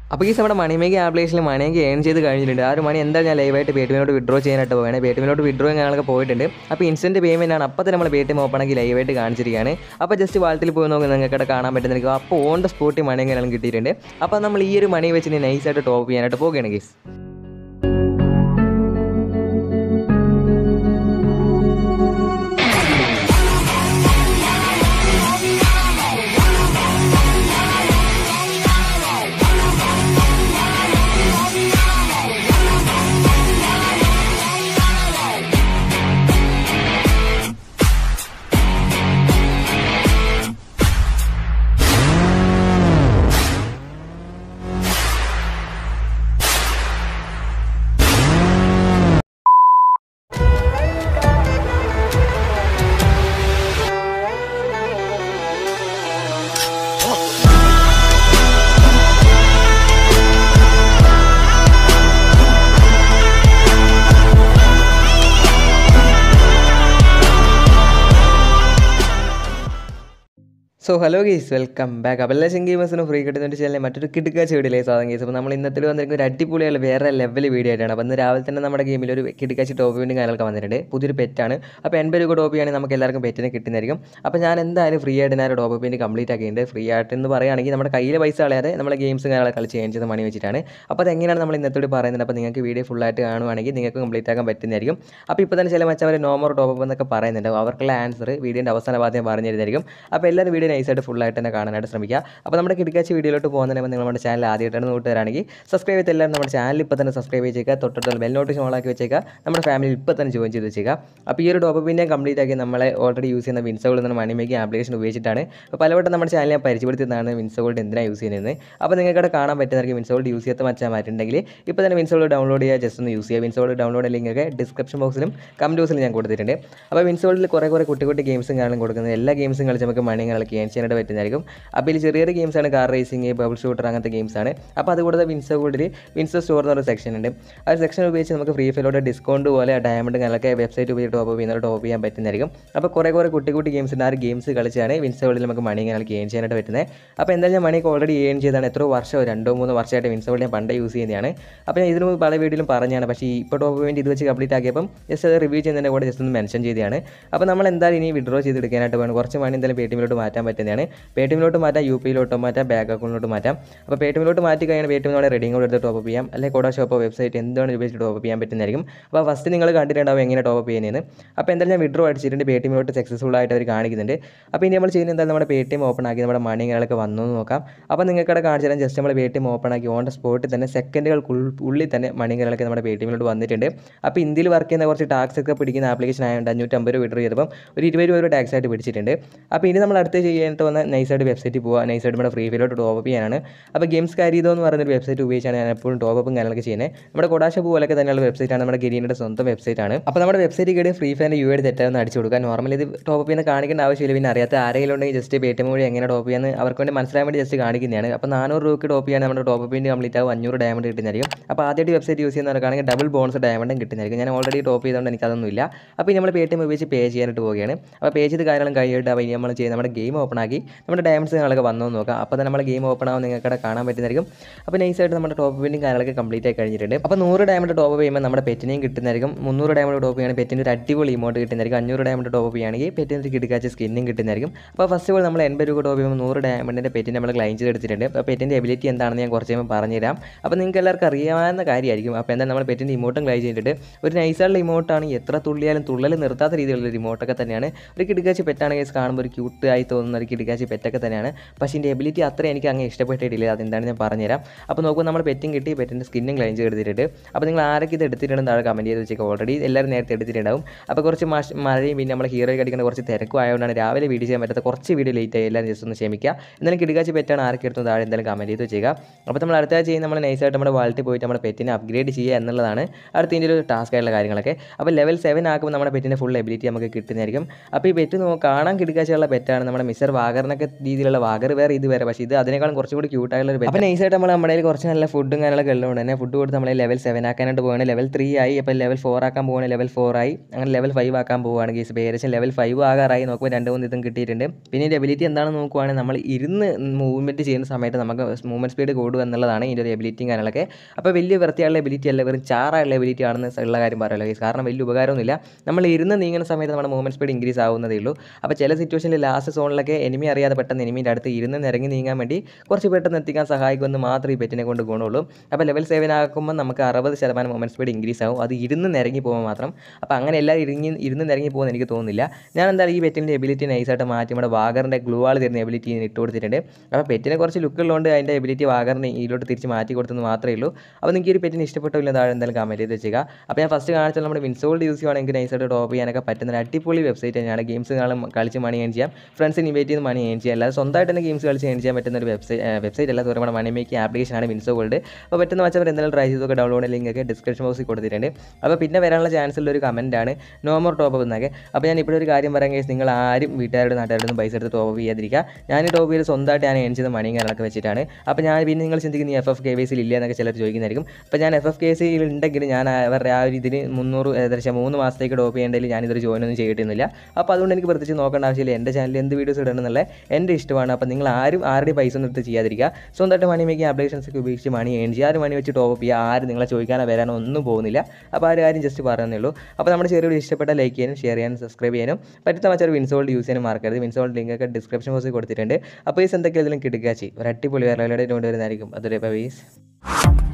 അപ്പോൾ ഈ നമ്മുടെ മണിമേക്ക് ആപ്ലിക്കേഷനിൽ മണിയൊക്കെ ഏൺ ചെയ്ത് കഴിഞ്ഞിട്ടുണ്ട് ആ ഒരു മണി എന്താ ഞാൻ ലൈവായിട്ട് പേ ടി എമ്മിലോട്ട് വിഡ്രോ ചെയ്യാനായിട്ട് പോകണേ പേ ടി എമ്മിലോട്ട് വിഡ്രോ ഞങ്ങളൊക്കെ പോയിട്ടുണ്ട് അപ്പോൾ ഇൻസ്റ്റൻറ്റ് പേയ്മെൻ്റ് ആണ് അപ്പോൾ തന്നെ നമ്മൾ പേ ടി എം ഓപ്പൺ ആക്കി ലൈവായിട്ട് കാണിച്ചിരിക്കുകയാണ് അപ്പോൾ ജസ്റ്റ് വാളത്തിൽ പോയി നോക്കി നിങ്ങൾക്ക് ഇവിടെ കാണാൻ പറ്റുന്നതായിരിക്കും അപ്പോൾ ഓൺ ദ സ്പോട്ടിൽ മണി എങ്ങനെയാണ് കിട്ടിയിട്ടുണ്ട് അപ്പോൾ നമ്മൾ ഈ ഒരു മണി വെച്ച് നൈസായിട്ട് ടോപ്പ് ചെയ്യാനായിട്ട് പോവുകയാണ് guys so hello guys welcome back അപ്പോൾ എല്ലാ ഗെയിമേഴ്സിനും ഫ്രീ കിട്ടുന്ന ഒരു ചാനലിൽ മറ്റൊരു കിടുക്കാച്ച വീഡിയോ സാധനം ഗീസ് അപ്പോൾ നമ്മൾ ഇന്നത്തെ വന്നിരിക്കുന്ന ഒരു അടിപൊളിയുള്ള വേറെ ലെവൽ വീഡിയോ ആയിട്ടാണ് അപ്പോൾ ഇന്ന് രാവിലെ തന്നെ നമ്മുടെ ഗെയിമിൽ ഒരു കിടുക്കാച്ചി ടോപ്പ് വീണ്ടും കാര്യങ്ങളൊക്കെ വന്നിട്ടുണ്ട് പുതിയൊരു പെറ്റാണ് അപ്പോൾ എൺപത് രൂപ ടോപ്പ് ചെയ്യുകയാണെങ്കിൽ നമുക്ക് എല്ലാവർക്കും പെറ്റിനെ കിട്ടുന്നതായിരിക്കും അപ്പോൾ ഞാൻ എന്തായാലും ഫ്രീ ആയിട്ട് ഞാൻ ടോപ്പ് പേയ്മെൻറ്റ് കംപ്ലീറ്റ് ആക്കിയിട്ടുണ്ട് ഫ്രീ ആയിട്ട് എന്ന് പറയുകയാണെങ്കിൽ നമ്മുടെ കയ്യിൽ പൈസ കളയാതെ നമ്മളെ ഗെയിംസ് കാര്യങ്ങളൊക്കെ കളിച്ച് ഏൺ ചെയ്ത മണി വെച്ചിട്ടാണ് അപ്പോൾ അതെങ്ങനെയാണ് നമ്മൾ ഇന്നത്തോട് പറയുന്നത് അപ്പോൾ നിങ്ങൾക്ക് വീഡിയോ ഫുള്ളായിട്ട് കാണുവാണെങ്കിൽ നിങ്ങൾക്ക് കംപ്ലീറ്റ് ആക്കാൻ പറ്റുന്നതായിരിക്കും അപ്പോൾ ഇപ്പോൾ തന്നെ ചില മച്ചവർ നോമർ ടോപ്പ് എന്നൊക്കെ പറയുന്നുണ്ട് അവർക്കുള്ള ആൻസർ വീഡിയോൻ്റെ അവസാന ഭാഗത്ത് ഞാൻ പറഞ്ഞു തരുന്നതായിരിക്കും അപ്പോൾ എല്ലാവരും വീഡിയോ നൈസായിട്ട് ഫുള്ളായിട്ട് തന്നെ കാണാനായിട്ട് ശ്രമിക്കുക അപ്പോൾ നമ്മുടെ കിടക്കാച്ചി വീഡിയോയിലോട്ട് പോകുന്നതിന് മുമ്പ് നിങ്ങൾ നമ്മുടെ ചാനൽ ആദ്യമായിട്ടാണ് നോട്ടുകാരാണെങ്കിൽ സബ്സ്ക്രൈബ് ചെയ്ത് എല്ലാവരും നമ്മുടെ ചാനൽ ഇപ്പോൾ തന്നെ സബ്സ്ക്രൈബ് ചെയ്തേക്കുക തൊട്ടടുത്തുള്ള ബെൽ നോട്ടിഫിക്കേഷൻ ഓളാക്കി വെച്ചേക്കുക നമ്മുടെ ഫാമിലി ഇപ്പോൾ തന്നെ ജോയിൻ ചെയ്ത് വെച്ചേക്കുക അപ്പോൾ ഈ ഒരു ടോപ്പ് പിന്നെ കംപ്ലീറ്റ് ആക്കി നമ്മളെ ഓൾറെഡി യൂസ് ചെയ്യുന്ന വിൻസോൾ എന്ന മണി മേക്കിംഗ് ആപ്ലിക്കേഷൻ ഉപയോഗിച്ചിട്ടാണ് അപ്പോൾ പലവട്ടം നമ്മുടെ ചാനൽ ഞാൻ പരിചയപ്പെടുത്തുന്നതാണ് വിൻസോൾഡ് എന്തിനാണ് യൂസ് ചെയ്യുന്നത് അപ്പോൾ നിങ്ങൾക്ക് അവിടെ കാണാൻ പറ്റുന്നതായിരിക്കും വിൻസോൾഡ് യൂസ് ചെയ്യാത്ത മച്ചാമാരുണ്ടെങ്കിൽ ഇപ്പോൾ തന്നെ വിൻസോൾഡ് ഡൗൺലോഡ് ചെയ്യുക ജസ്റ്റ് ഒന്ന് യൂസ് ചെയ്യുക വിൻസോൾഡ് ഡൗൺലോഡ് ലിങ്കൊക്കെ ഡിസ്ക്രിപ്ഷൻ ബോക്സിലും കമൻറ്റ് ബോക്സിലും ഞാൻ കൊടുത്തിട്ടുണ്ട് അപ്പോൾ വിൻസോൾഡിൽ കുറേ കുറേ കുട്ടി കുട്ടി ഗെയിംസും കാര്യങ്ങളും കൊടുക്കുന്നത് എല്ലാ ഗെയിംസും കളിച്ച് നമുക്ക് മണി കളിക്ക് ഏൺ ചെയ്യാനായിട്ട് പറ്റുന്നതായിരിക്കും അപ്പോൾ ഇതിൽ ചെറിയ ചെറിയ ഗെയിംസാണ് കാർ റേസിംഗ് ബബിൾ ഷൂട്ടർ അങ്ങനത്തെ ഗെയിംസാണ് അപ്പോൾ അതുകൂടാതെ വിൻസോ കൂടിൽ വിൻസോ സ്റ്റോർ എന്ന് പറഞ്ഞ സെക്ഷൻ ഉണ്ട് ആ ഒരു സെക്ഷൻ ഉപയോഗിച്ച് നമുക്ക് ഫ്രീ ഫയറിലോട്ട് ഡിസ്കൗണ്ട് പോലെ ഡയമണ്ട് അങ്ങനെയൊക്കെ വെബ്സൈറ്റ് ഉപയോഗിച്ച് ടോപ്പ് ചെയ്യുന്നത് ടോപ്പ് ചെയ്യാൻ പറ്റുന്നതായിരിക്കും അപ്പോൾ കുറേ കുറേ കുട്ടി കുട്ടി ഗെയിംസ് ഉണ്ട് ആ ഒരു ഗെയിംസ് കളിച്ചാണ് വിൻസോളിൽ നമുക്ക് മണി ഇങ്ങനെ ഏൺ ചെയ്യാനായിട്ട് പറ്റുന്നത് അപ്പോൾ എന്തായാലും ഞാൻ മണിക്ക് ഓൾറെഡി ഏൺ ചെയ്താണ് എത്രയോ വർഷം രണ്ടോ മൂന്നോ വർഷമായിട്ട് വിൻസോളിൽ ഞാൻ പണ്ട് യൂസ് ചെയ്യുന്നതാണ് അപ്പോൾ ഞാൻ ഇതിന് മുമ്പ് പല വീഡിയോയിലും പറഞ്ഞാണ് പക്ഷേ ഇപ്പോൾ ടോപ്പ് വേണ്ടി ഇത് വെച്ച് കംപ്ലീറ്റ് ആക്കിയപ്പം ജസ്റ്റ് അത് റിവ്യൂ ചെയ്യുന്നതിൻ്റെ കൂടെ ജസ്റ്റ് ഒന്ന് മെൻഷൻ ചെയ്തതാണ് അപ്പോൾ നമ്മൾ എന്തായാലും ഇനി വിഡ്രോ ചെയ്തെടുക്കാനായിട്ട് വേണം കുറച്ച് മണി എന്തായാലും പേ ടി എമ്മിലോട്ട് മാറ്റാൻ പറ്റുന്നതാണ് പേ ടി എമ്മിലോട്ട് മാറ്റാം യു പിയിലോട്ടോ മാറ്റാം ബാങ്ക് അക്കൗണ്ടിലോട്ട് മാറ്റാം അപ്പോൾ പേ ടി എമ്മിലോട്ട് മാറ്റി കഴിഞ്ഞാൽ പേ ടി എമ്മിനോട് റെഡിയും കൂടെ എടുത്ത് ടോപ്പ് ചെയ്യാം അല്ലെങ്കിൽ കോഡോ ഷോപ്പോ വെബ്സൈറ്റ് എന്താണ് ഉപയോഗിച്ച് ടോപ്പ് ചെയ്യാൻ പറ്റുന്നതായിരിക്കും അപ്പോൾ ഫസ്റ്റ് നിങ്ങൾ കണ്ടിട്ടുണ്ടാവും എങ്ങനെ ടോപ്പ് ചെയ്യുന്നതെന്ന് അപ്പോൾ എന്തായാലും ഞാൻ വിഡ്രോ അടിച്ചിട്ടുണ്ട് പേ ടി എമ്മിലോട്ട് സക്സസ്ഫുൾ ആയിട്ട് അവർ കാണിക്കുന്നുണ്ട് അപ്പോൾ ഇനി നമ്മൾ ചെയ്യുന്നത് എന്തായാലും നമ്മുടെ പേ ടി എം ഓപ്പൺ ആക്കി നമ്മുടെ മണി കാര്യങ്ങളൊക്കെ വന്നു എന്ന് നോക്കാം അപ്പോൾ നിങ്ങൾക്ക് അവിടെ കാണിച്ചു തരാം ജസ്റ്റ് നമ്മൾ പേ ടി എം ഓപ്പൺ ആക്കി ഓൺ ദ സ്പോട്ടിൽ തന്നെ സെക്കൻഡുകൾക്കുള്ളിൽ തന്നെ മണി കാര്യങ്ങളൊക്കെ നമ്മുടെ പേ ടി എമ്മിലോട്ട് വന്നിട്ടുണ്ട് അപ്പോൾ ഇന്ത്യയിൽ വർക്ക് ചെയ്യുന്ന കുറച്ച് ടാക്സ് ഒക്കെ പിടിക്കുന്ന ആപ്ലിക്കേഷൻ ആയതുകൊണ്ട് അഞ്ഞൂറ്റമ്പത് രൂപ വിഡ്രോ ചെയ്തപ്പം ഒരു ഇരുപത് രൂപ ടാക്സ് ആയിട്ട് പിടിച്ചിട്ടുണ്ട് അപ്പോൾ ഇനി നമ്മൾ അടുത്ത് ചെയ്യാനായിട്ട് വന്ന നൈസായിട്ട് വെബ്സൈറ്റിൽ പോവുക നൈസായിട്ട് നമ്മുടെ ഫ്രീ ഫയറിലോട്ട് ടോപ്പ് ചെയ്യാനാണ് അപ്പോൾ ഗെയിംസ് കാരിതോ എന്ന് പറയുന്ന ഒരു വെബ്സൈറ്റ് ഉപയോഗിച്ചാണ് ഞാൻ എപ്പോഴും ടോപ്പും കാര്യങ്ങളൊക്കെ ചെയ്യുന്നത് നമ്മുടെ കൊടാശ പോലൊക്കെ തന്നെയുള്ള വെബ്സൈറ്റാണ് നമ്മുടെ ഗെരീനിയുടെ സ്വന്തം വെബ്സൈറ്റ് ആണ് അപ്പോൾ നമ്മുടെ വെബ്സൈറ്റ് കയറി ഫ്രീ ഫയറിൻ്റെ യു ഐ തെറ്റാന്ന് അടിച്ചു കൊടുക്കുക നോർമലി ഇത് ടോപ്പ് ചെയ്യുന്ന കാണിക്കേണ്ട ആവശ്യമില്ല പിന്നെ അറിയാത്ത ആരെങ്കിലും ഉണ്ടെങ്കിൽ ജസ്റ്റ് പേ ടി എം വഴി എങ്ങനെ ടോപ്പ് ചെയ്യാന്ന് അവർക്ക് വേണ്ടി മനസ്സിലാൻ വേണ്ടി ജസ്റ്റ് കാണിക്കുന്നതാണ് അപ്പോൾ നാനൂറ് രൂപയ്ക്ക് ടോപ്പ് ചെയ്യാൻ നമ്മുടെ ടോപ്പ് പേയ്മെൻറ്റ് കംപ്ലീറ്റ് ആവും അഞ്ഞൂറ് ഡയമണ്ട് കിട്ടുന്നതായിരിക്കും അപ്പോൾ ആദ്യമായിട്ട് വെബ്സൈറ്റ് യൂസ് ചെയ്യുന്നവർക്കാണെങ്കിൽ ഡബിൾ ബോൺസ് ഡയമണ്ടും കിട്ടുന്നതായിരിക്കും ഞാൻ ഓൾറെഡി ടോപ്പ് ചെയ്തുകൊണ്ട് എനിക്കതൊന്നുമില്ല അപ്പോൾ ഇനി നമ്മൾ പേ ടി എം ഉപയോഗിച്ച് പേ ചെയ്യാനായിട്ട് പോവുകയാണ് അപ്പോൾ പേ ചെയ്ത് കാര്യങ്ങളും കഴിഞ്ഞിട്ട് അപ്പോൾ ഇനി നമ്മൾ ചെയ്യുന്ന നമ്മുടെ ഗെയിം ഓപ്പൺ ആക്കി നമ്മുടെ ഡയമണ്ട്സ് കാര്യങ്ങളൊക്കെ വന്നോ എന്ന് നോക്കാം അപ്പോൾ തന്നെ നമ്മുടെ ഗെയിം ഓപ്പൺ ആവും നിങ്ങൾക്ക് അവിടെ കാണാൻ പറ്റുന്നതായിരിക്കും അപ്പോൾ നൈസായിട്ട് നമ്മുടെ ടോപ്പ് പേയ്മെൻറ്റും കാര്യങ്ങളൊക്കെ കംപ്ലീറ്റ് ആയി കഴിഞ്ഞിട്ടുണ്ട് അപ്പോൾ നൂറ് ഡയമണ്ട് ടോപ്പ് ചെയ്യുമ്പോൾ നമ്മുടെ പെറ്റിനെയും കിട്ടുന്നതായിരിക്കും മുന്നൂറ് ഡയമണ്ട് ടോപ്പ് ചെയ്യുകയാണെങ്കിൽ പെറ്റിൻ്റെ ഒരു അടിപൊളി ഇമോട്ട് കിട്ടുന്നതായിരിക്കും അഞ്ഞൂറ് ഡയമണ്ട് ടോപ്പ് ചെയ്യുകയാണെങ്കിൽ പെറ്റിന് ഒരു കിടക്കാച്ച സ്കിന്നും കിട്ടുന്നതായിരിക്കും അപ്പോൾ ഫസ്റ്റ് ഓഫ് ഓൾ നമ്മൾ എൺപത് രൂപ ടോപ്പ് ചെയ്യുമ്പോൾ നൂറ് ഡയമണ്ടിൻ്റെ പെറ്റിന് നമ്മൾ ക്ലൈം ചെയ്തെടുത്തിട്ടുണ്ട് അപ്പോൾ പെറ്റിൻ്റെ എബിലിറ്റി എന്താണെന്ന് ഞാൻ കുറച്ച് കഴിയുമ്പോൾ പറഞ്ഞുതരാം അപ്പോൾ നിങ്ങൾക്ക് എല്ലാവർക്കും അറിയാവുന്ന കാര്യമായിരിക്കും അപ്പോൾ എന്താ നമ്മൾ പെറ്റിൻ്റെ ഇമോട്ടും ക്ലൈം ചെയ്തിട്ട് ഒരു നൈസായിട്ടുള്ള ഇമോട്ടാണ് എത്ര തുള്ളിയാലും തുള്ളൽ നിർത്താത്ത രീതിയിലുള്ള ഇമോട്ടൊക്കെ തന്നെയാണ് ഒരു കിടക്കാച്ചി പെറ്റാണെങ്കിൽ കാണുമ്പോൾ ഒരു ക്യൂട്ടായി തോന്നുന്ന ഒരു കിടക്കാച്ചി പെറ്റൊക്കെ തന്നെയാണ് പക്ഷേ ഇതിൻ്റെ എബിലിറ്റി അത്ര എനിക്ക് അങ്ങ് ഇഷ്ടപ്പെട്ടിട്ടില്ല അതെന്താണ് ഞാൻ പറഞ്ഞുതരാം അപ്പോൾ നോക്കുമ്പോൾ നമ്മൾ പെറ്റും കിട്ടി പെറ്റിൻ്റെ സ്കിന്നും ക്ലൈം ചെയ്തെടുത്തിട്ടുണ്ട് അപ്പോൾ നിങ്ങൾ ആരൊക്കെ ഇത് എടുത്തിട്ടുണ്ടെന്ന് താഴെ കമൻറ്റ് ചെയ്ത് വെച്ചേക്കാം ഓൾറെഡി എല്ലാവരും നേരത്തെ എടുത്തിട്ടുണ്ടാവും അപ്പോൾ കുറച്ച് മഷ് മഴയും പിന്നെ നമ്മൾ ഹീറോ കടിക്കുന്ന കുറച്ച് തിരക്കും ആയതുകൊണ്ടാണ് രാവിലെ വീഡിയോ ചെയ്യാൻ പറ്റാത്ത കുറച്ച് വീഡിയോ ലേറ്റ് ആയി എല്ലാവരും ജസ്റ്റ് ഒന്ന് ക്ഷമിക്കുക എന്നാലും കിടക്കാച്ചി പെറ്റാണ് ആരൊക്കെ എടുത്തു താഴെ എന്തായാലും കമൻറ്റ് ചെയ്ത് വെച്ചേക്കുക അപ്പോൾ നമ്മൾ അടുത്ത ചെയ്യുന്ന നമ്മൾ നൈസായിട്ട് നമ്മുടെ വാൾട്ടിൽ പോയിട്ട് നമ്മുടെ പെറ്റിനെ അപ്ഗ്രേഡ് ചെയ്യുക എന്നുള്ളതാണ് അടുത്ത ഇതിൻ്റെ ഒരു ടാസ്ക് ആയിട്ടുള്ള കാര്യങ്ങളൊക്കെ അപ്പോൾ ലെവൽ സെവൻ ആക്കുമ്പോൾ നമ്മുടെ പെറ്റിൻ്റെ ഫുൾ എബിലിറ്റി നമുക്ക് കിട്ടുന്നതായിരിക്കും അപ്പോൾ ഈ പെറ്റ് നോ കാണാൻ കിടക്കാച്ചുള്ള പെറ്റാണ് നമ്മുടെ മിസ്റ്റർ നേച്ചർ വാഗറിനൊക്കെ രീതിയിലുള്ള വാഗർ വേറെ ഇത് വേറെ പക്ഷേ ഇത് അതിനേക്കാളും കുറച്ചും കൂടി ക്യൂട്ടായുള്ള ഒരു അപ്പോൾ നൈസായിട്ട് നമ്മൾ നമ്മുടെ കയ്യിൽ കുറച്ച് നല്ല ഫുഡും കാര്യങ്ങളൊക്കെ ഉള്ളതുകൊണ്ട് തന്നെ ഫുഡ് കൊടുത്ത് നമ്മളെ ലെവൽ സെവൻ ആക്കാനായിട്ട് പോവുകയാണ് ലെവൽ ത്രീ ആയി അപ്പോൾ ലെവൽ ഫോർ ആക്കാൻ പോവുകയാണ് ലെവൽ ഫോർ ആയി അങ്ങനെ ലെവൽ ഫൈവ് ആക്കാൻ പോവുകയാണ് കേസ് ഇപ്പോൾ ഏകദേശം ലെവൽ ഫൈവ് ആകാറായി നോക്കുമ്പോൾ രണ്ട് മൂന്ന് ഇതും കിട്ടിയിട്ടുണ്ട് പിന്നെ ഇതിൻ്റെ എബിലിറ്റി എന്താണെന്ന് നോക്കുവാണെങ്കിൽ നമ്മൾ ഇരുന്ന് മൂവ്മെൻറ്റ് ചെയ്യുന്ന സമയത്ത് നമുക്ക് മൂവ്മെൻറ്റ് സ്പീഡ് കൂടുക എന്നുള്ളതാണ് ഇതിൻ്റെ ഒരു എബിലിറ്റിയും കാര്യങ്ങളൊക്കെ അപ്പോൾ വലിയ വൃത്തിയുള്ള എബിലിറ്റി അല്ല വെറും ചാറായുള്ള എബിലിറ്റി ആണെന്ന് ഉള്ള കാര്യം പറയാമല്ലോ കേസ് കാരണം വലിയ ഉപകാരമൊന്നുമില്ല നമ്മൾ ഇരുന്ന് നീങ്ങുന്ന സമയത്ത് നമ്മുടെ മൂവ്മെൻറ്റ് സ്പീഡ് ഇൻക്രീസ് ആവുന്നതേ ഉള്ളൂ അപ്പോൾ ചില സിറ്റുവേഷനിൽ ലാസ്റ്റ് സോണിലൊക്കെ എനിമി അറിയാതെ പെട്ടെന്ന് എനിമീൻ്റെ അടുത്ത് ഇരുന്ന് നിരങ്ങി നീങ്ങാൻ വേണ്ടി കുറച്ച് പെട്ടെന്ന് എത്തിക്കാൻ സഹായിക്കുമെന്ന് മാത്രമേ ഈ പെറ്റിനെ കൊണ്ട് ഗുണമുള്ളൂ അപ്പോൾ ലെവൽ സെവൻ ആക്കുമ്പോൾ നമുക്ക് അറുപത് ശതമാനം മൂവ്മെൻറ്റ് സ്പീഡ് ഇൻക്രീസ് ആവും അത് ഇരുന്ന് നിരങ്ങി പോകുമ്പോൾ മാത്രം അപ്പോൾ അങ്ങനെ എല്ലാവരും ഇരിങ്ങി ഇരുന്ന് നിരങ്ങി പോകുമെന്ന് എനിക്ക് തോന്നുന്നില്ല ഞാൻ എന്തായാലും ഈ പെറ്റിൻ്റെ എബിലിറ്റി നൈസായിട്ട് മാറ്റി നമ്മുടെ വാഗറിൻ്റെ ഗ്ലൂ ആൾ തരുന്ന എബിലിറ്റി ഇട്ട് കൊടുത്തിട്ടുണ്ട് അപ്പോൾ പെറ്റിനെ കുറച്ച് ലുക്ക് ഉള്ളതുകൊണ്ട് അതിൻ്റെ എബിലിറ്റി വാഗറിന് ഇതിലോട്ട് തിരിച്ച് മാറ്റി കൊടുത്തെന്ന് മാത്രമേ ഉള്ളൂ അപ്പോൾ നിങ്ങൾക്ക് ഈ ഒരു പെറ്റിന് ഇഷ്ടപ്പെട്ടില്ല താഴെ എന്തായാലും കമൻറ്റ് ചെയ്ത് വെച്ചേക്കുക അപ്പോൾ ഞാൻ ഫസ്റ്റ് കാണിച്ചാൽ നമ്മുടെ വിൻസോൾഡ് യൂസ് ചെയ്യുവാണെങ്കിൽ നൈസായിട്ട് ടോപ്പ് ചെയ്യാനൊക്കെ പറ്റുന്ന ഒരു അടിപൊളി വെബ്സൈറ്റ് തന്നെയാണ് ഗെയിംസ് കാണും കളിച്ച് മണി ഏൺ ചെയ്യാം ഫ്രണ്ട്സിന് ഇൻവൈറ്റ് ചെയ്ത് മണി ഏൺ ചെയ്യാം അല്ലാതെ സ്വന്തമായിട്ട് തന്നെ ഗെയിംസ് കളിച്ച് ഏൺ ചെയ്യാൻ പറ്റുന്ന ഒരു വെബ്സൈറ്റ് വെബ്സൈറ്റ് അല്ല നമ്മുടെ മണി മേക്കിംഗ് ആപ്ലിക്കേഷനാണ് വിൻസോ ഗോൾഡ് അപ്പോൾ പറ്റുന്ന വെച്ചവർ എന്തായാലും ട്രൈ ചെയ്തൊക്കെ ഡൗൺലോഡ് ലിങ്ക് ഒക്കെ ഡിസ്ക്രിപ്ഷൻ ബോക്സിൽ കൊടുത്തിട്ടുണ്ട് അപ്പോൾ പിന്നെ വരാനുള്ള ചാൻസ് ഉള്ള ഒരു കമൻറ്റാണ് നോ മോർ ടോപ്പ് അപ്പ് എന്നൊക്കെ അപ്പോൾ ഞാൻ ഇപ്പോഴൊരു കാര്യം പറയാൻ കേസ് നിങ്ങൾ ആരും വീട്ടുകാരുടെ നാട്ടുകാരുടെ ഒന്നും പൈസ എടുത്ത് ടോപ്പ് ചെയ്യാതിരിക്കുക ഞാൻ ഈ ടോപ്പ് ചെയ്ത് സ്വന്തമായിട്ട് ഞാൻ ഏൺ ചെയ്ത മണിയും കാര്യങ്ങളൊക്കെ വെച്ചിട്ടാണ് അപ്പോൾ ഞാൻ പിന്നെ നിങ്ങൾ ചിന്തിക്കുന്ന എഫ് എഫ് കെ വി സിയിൽ ഇല്ല എന്നൊക്കെ ചിലർ ചോദിക്കുന്നതായിരിക്കും അപ്പോൾ ഞാൻ എഫ് എഫ് കെ സിയിൽ ഉണ്ടെങ്കിൽ ഞാൻ അവരുടെ ആ ഒരു ഇതിന് മുന്നൂറ് ഏകദേശം മൂന്ന് മാസത്തേക്ക് ടോപ്പ് ചെയ്യേണ്ടതിൽ ഞാനിതൊരു ജോയിൻ ഒന്നും ചെയ്തിട്ടില്ല അപ്പോൾ അതുകൊണ്ട് എനിക്ക് പ്രത്യേകിച്ച് നോക്കേണ്ട ആവശ്യമില്ല എൻ്റെ ചാനലിൽ എന്ത് വീഡിയോസ് ഇടണം എന്നുള്ള എൻ്റെ ഇഷ്ടമാണ് അപ്പോൾ നിങ്ങൾ ആരും ആരുടെയും പൈസ ഒന്നും എടുത്ത് ചെയ്യാതിരിക്കുക സ്വന്തമായിട്ട് മണി മേക്കിംഗ് ആപ്ലിക്കേഷൻസ് ഒക്കെ ഉപയോഗിച്ച് മണി ഏൺ ചെയ്യുക ആരും മണി വെച്ച് ടോപ്പ് ചെയ്യുക ആരും നിങ്ങളെ ചോദിക്കാനോ വരാനോ ഒന്നും പോകുന്നില്ല അപ്പോൾ ആ ഒരു കാര്യം ജസ്റ്റ് പറയുന്നേ ഉള്ളൂ അപ്പോൾ നമ്മുടെ ചെറിയ വീഡിയോ ഇഷ്ടപ്പെട്ട ലൈക്ക് ചെയ്യാനും ഷെയർ ചെയ്യാനും സബ്സ്ക്രൈബ് ചെയ്യാനും പറ്റുന്ന മറ്റൊരു വിൻസോൾഡ് യൂസ് ചെയ്യാനും മറക്കരുത് വിൻസോൾഡ് ലിങ്ക് ഒക്കെ ഡിസ്ക്രിപ്ഷൻ ബോക്സിൽ കൊടുത്തിട്ടുണ്ട് അപ്പോൾ ഈ എന്തൊക്കെ ഇതിലും കിടക്കാച്ചി ഒരു അടിപൊളി വേറെ കൊണ്ടുവരുന്നതായിരിക്കും അതൊരു ബൈസ്